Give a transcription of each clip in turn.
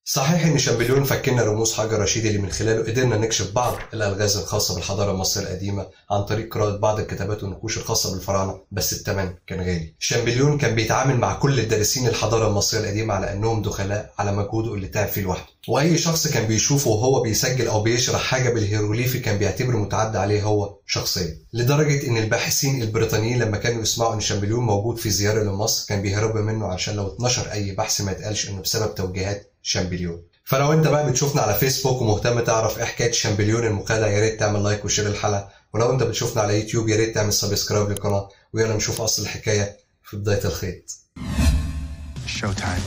صحيح ان شامبليون فكنا رموز حجر رشيد اللي من خلاله قدرنا نكشف بعض الالغاز الخاصه بالحضاره المصريه القديمه عن طريق قراءه بعض الكتابات والنقوش الخاصه بالفراعنه بس الثمن كان غالي. شامبليون كان بيتعامل مع كل الدارسين الحضاره المصريه القديمه على انهم دخلاء على مجهوده اللي تعب فيه لوحده. واي شخص كان بيشوفه وهو بيسجل او بيشرح حاجه بالهيروغليفي كان بيعتبره متعدى عليه هو شخصيا. لدرجه ان الباحثين البريطانيين لما كانوا يسمعوا ان شامبليون موجود في زياره لمصر كان بيهربوا منه عشان لو اتنشر اي بحث ما يتقالش انه بسبب توجيهات شامبليون. فلو انت بقى بتشوفنا على فيسبوك ومهتم تعرف ايه حكايه شامبليون المخادع يا ريت تعمل لايك وشير الحلقه ولو انت بتشوفنا على يوتيوب يا ريت تعمل سبسكرايب للقناه ويلا نشوف اصل الحكايه في بدايه الخيط شو تايم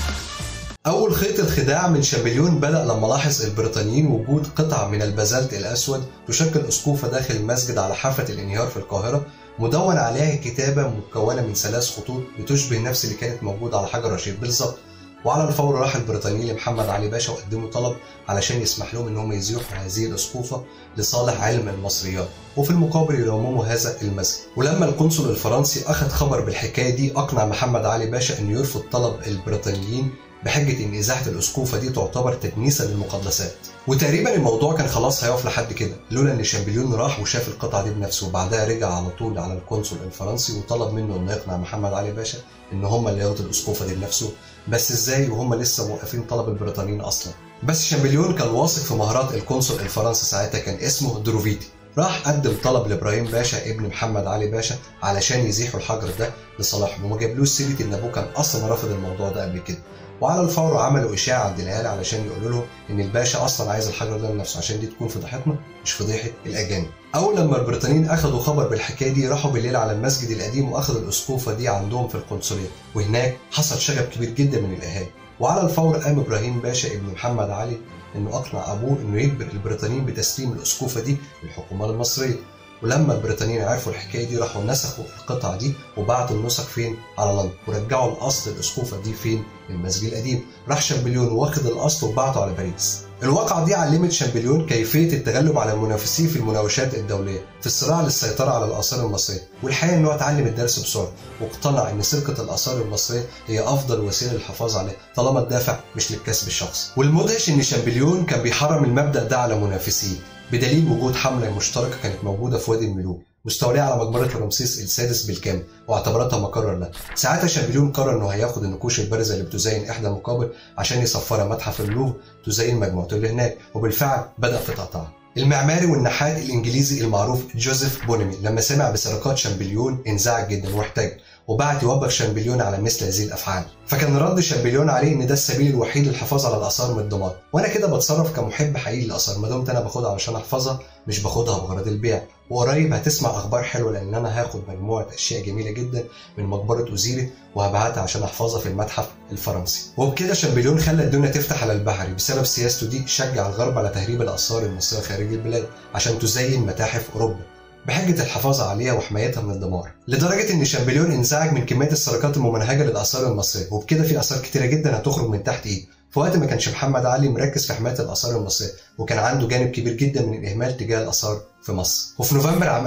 أول خيط الخداع من شامبليون بدأ لما لاحظ البريطانيين وجود قطعة من البازلت الأسود تشكل أسقوفة داخل المسجد على حافة الانهيار في القاهرة مدون عليها كتابة مكونة من ثلاث خطوط بتشبه نفس اللي كانت موجودة على حجر رشيد بالظبط وعلى الفور راح البريطانيين لمحمد علي باشا وقدموا طلب علشان يسمح لهم ان هم يزيحوا هذه الاسقوفه لصالح علم المصريات وفي المقابل يرمموا هذا المسجد ولما القنصل الفرنسي اخذ خبر بالحكايه دي اقنع محمد علي باشا انه يرفض طلب البريطانيين بحجه ان ازاحه الاسقوفه دي تعتبر تدنيسا للمقدسات وتقريبا الموضوع كان خلاص هيقف لحد كده لولا ان شامبليون راح وشاف القطعه دي بنفسه وبعدها رجع على طول على القنصل الفرنسي وطلب منه انه يقنع محمد علي باشا ان هم اللي ياخدوا الاسقوفه دي بنفسه بس ازاي وهم لسه موقفين طلب البريطانيين اصلا بس شامبليون كان واثق في مهارات القنصل الفرنسي ساعتها كان اسمه دروفيتي راح قدم طلب لابراهيم باشا ابن محمد علي باشا علشان يزيحوا الحجر ده لصالحهم وما جابلوش سيره ان ابوه كان اصلا رافض الموضوع ده قبل كده وعلى الفور عملوا اشاعه عند العيال علشان يقولوا لهم ان الباشا اصلا عايز الحجر ده لنفسه عشان دي تكون فضيحتنا مش فضيحه الاجانب. اول لما البريطانيين اخذوا خبر بالحكايه دي راحوا بالليل على المسجد القديم واخذوا الاسقوفه دي عندهم في القنصليه وهناك حصل شغب كبير جدا من الاهالي. وعلى الفور قام ابراهيم باشا ابن محمد علي انه اقنع ابوه انه يجبر البريطانيين بتسليم الاسقوفه دي للحكومه المصريه. ولما البريطانيين عرفوا الحكايه دي راحوا نسخوا القطعه دي وبعتوا النسخ فين؟ على لندن ورجعوا الاصل الاسقوفه دي فين؟ المسجد القديم راح شامبليون واخد الاصل وبعته على باريس الواقعة دي علمت شامبليون كيفية التغلب على المنافسين في المناوشات الدولية في الصراع للسيطرة على الآثار المصرية والحقيقة إن هو اتعلم الدرس بسرعة واقتنع إن سرقة الآثار المصرية هي أفضل وسيلة للحفاظ عليها طالما الدافع مش للكسب الشخصي والمدهش إن شامبليون كان بيحرم المبدأ ده على منافسيه بدليل وجود حملة مشتركة كانت موجودة في وادي الملوك مستولية على مقبرة رمسيس السادس بالكامل واعتبرتها مقرر لها. ساعتها شامبليون قرر انه هياخد النقوش البارزة اللي بتزين احدى المقابر عشان يسفرها متحف اللوفر تزين مجموعته اللي هناك وبالفعل بدأ في تقطيعها. المعماري والنحات الانجليزي المعروف جوزيف بونيمي لما سمع بسرقات شامبليون انزعج جدا واحتاج وبعت يوبخ شامبليون على مثل هذه الافعال فكان رد شامبليون عليه ان ده السبيل الوحيد للحفاظ على الاثار من الدمار وانا كده بتصرف كمحب حقيقي للاثار ما دمت انا باخدها علشان احفظها مش باخدها بغرض البيع وقريب هتسمع اخبار حلوه لان انا هاخد مجموعه اشياء جميله جدا من مقبره اوزيري وهبعتها عشان احفظها في المتحف الفرنسي وبكده شامبليون خلى الدنيا تفتح على البحري بسبب سياسته دي شجع الغرب على تهريب الاثار المصريه خارج البلاد عشان تزين متاحف اوروبا بحجة الحفاظ عليها وحمايتها من الدمار لدرجة إن شامبليون انزعج من كمية السرقات الممنهجة للآثار المصرية وبكده في آثار كتيرة جدا هتخرج من تحت إيده في وقت ما كانش محمد علي مركز في حماية الآثار المصرية وكان عنده جانب كبير جدا من الإهمال تجاه الآثار في مصر وفي نوفمبر عام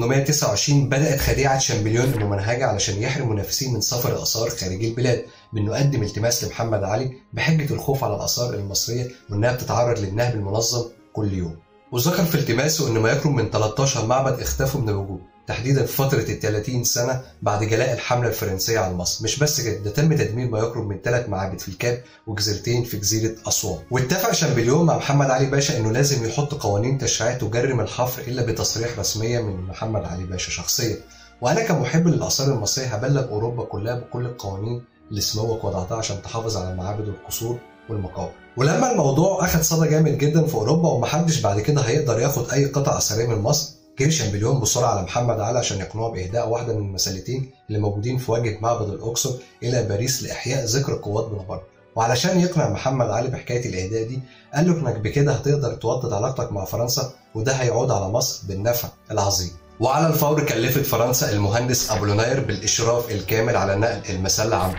1829 بدأت خديعة شامبليون الممنهجة علشان يحرم منافسين من سفر الآثار خارج البلاد بأنه قدم التماس لمحمد علي بحجة الخوف على الآثار المصرية وإنها بتتعرض للنهب المنظم كل يوم وذكر في التماسه ان ما يقرب من 13 معبد اختفوا من الوجود تحديدا في فترة ال 30 سنة بعد جلاء الحملة الفرنسية على مصر، مش بس كده ده تم تدمير ما يقرب من ثلاث معابد في الكاب وجزيرتين في جزيرة أسوان، واتفق شامبليون مع محمد علي باشا إنه لازم يحط قوانين تشريعية تجرم الحفر إلا بتصريح رسمية من محمد علي باشا شخصيا، وأنا كمحب للآثار المصرية هبلغ أوروبا كلها بكل القوانين اللي سموك وضعتها عشان تحافظ على المعابد والقصور والمقابر ولما الموضوع اخد صدى جامد جدا في اوروبا ومحدش بعد كده هيقدر ياخد اي قطع اثريه من مصر جه شامبليون بسرعه على محمد علي عشان يقنعه باهداء واحده من المسلتين اللي موجودين في واجهه معبد الاقصر الى باريس لاحياء ذكرى قوات بونابرت وعلشان يقنع محمد علي بحكايه الاهداء دي قال له انك بكده هتقدر توطد علاقتك مع فرنسا وده هيعود على مصر بالنفع العظيم وعلى الفور كلفت فرنسا المهندس أبولوناير بالإشراف الكامل على نقل المسلة عام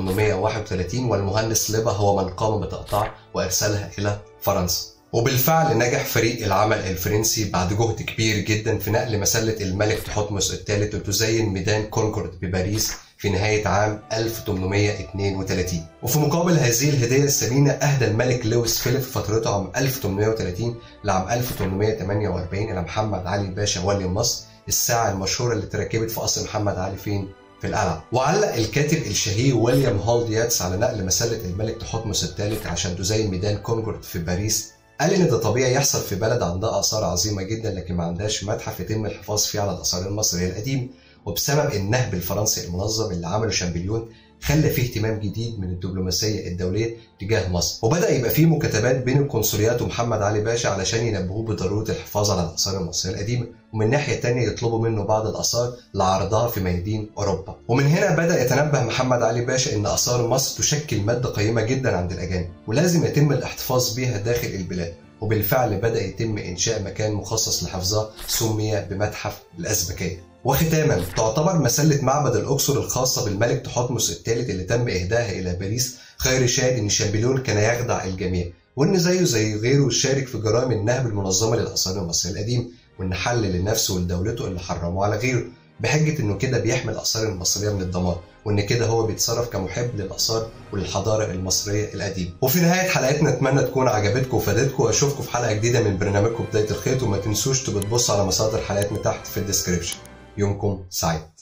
1831 والمهندس ليبا هو من قام بتقطيعها وإرسالها إلى فرنسا وبالفعل نجح فريق العمل الفرنسي بعد جهد كبير جدا في نقل مسلة الملك تحتمس الثالث وتزين ميدان كونكورد بباريس في نهاية عام 1832 وفي مقابل هذه الهدية الثمينة أهدى الملك لويس فيليب في فترته عام 1830 لعام 1848 إلى محمد علي باشا ولي مصر الساعة المشهورة اللي اتركبت في قصر محمد علي فين؟ في القلعة وعلق الكاتب الشهير ويليام هول دياتس على نقل مسلة الملك تحتمس الثالث عشان تزين ميدان كونكورد في باريس قال ان ده طبيعي يحصل في بلد عندها اثار عظيمه جدا لكن ما عندهاش متحف يتم الحفاظ فيه على الاثار المصريه القديمه وبسبب النهب الفرنسي المنظم اللي عمله شامبليون خلى فيه اهتمام جديد من الدبلوماسيه الدوليه تجاه مصر وبدا يبقى فيه مكاتبات بين القنصليات ومحمد علي باشا علشان ينبهوه بضروره الحفاظ على الاثار المصريه القديمه ومن ناحيه تانية يطلبوا منه بعض الاثار لعرضها في ميادين اوروبا ومن هنا بدا يتنبه محمد علي باشا ان اثار مصر تشكل ماده قيمه جدا عند الاجانب ولازم يتم الاحتفاظ بها داخل البلاد وبالفعل بدا يتم انشاء مكان مخصص لحفظها سمي بمتحف الازبكيه وختاما تعتبر مسلة معبد الأقصر الخاصة بالملك تحتمس الثالث اللي تم إهدائها إلى باريس خير شاهد إن شامبليون كان يخدع الجميع وإن زيه زي غيره شارك في جرائم النهب المنظمة للآثار المصرية القديمة وإن حل لنفسه ولدولته اللي حرموه على غيره بحجة إنه كده بيحمي الآثار المصرية من الدمار وإن كده هو بيتصرف كمحب للآثار وللحضارة المصرية القديمة وفي نهاية حلقتنا أتمنى تكون عجبتكم وفادتكم وأشوفكم في حلقة جديدة من برنامجكم بداية الخيط وما تنسوش تبقوا تبصوا على مصادر حلقاتنا تحت في الديسكريبشن يومكم سعيد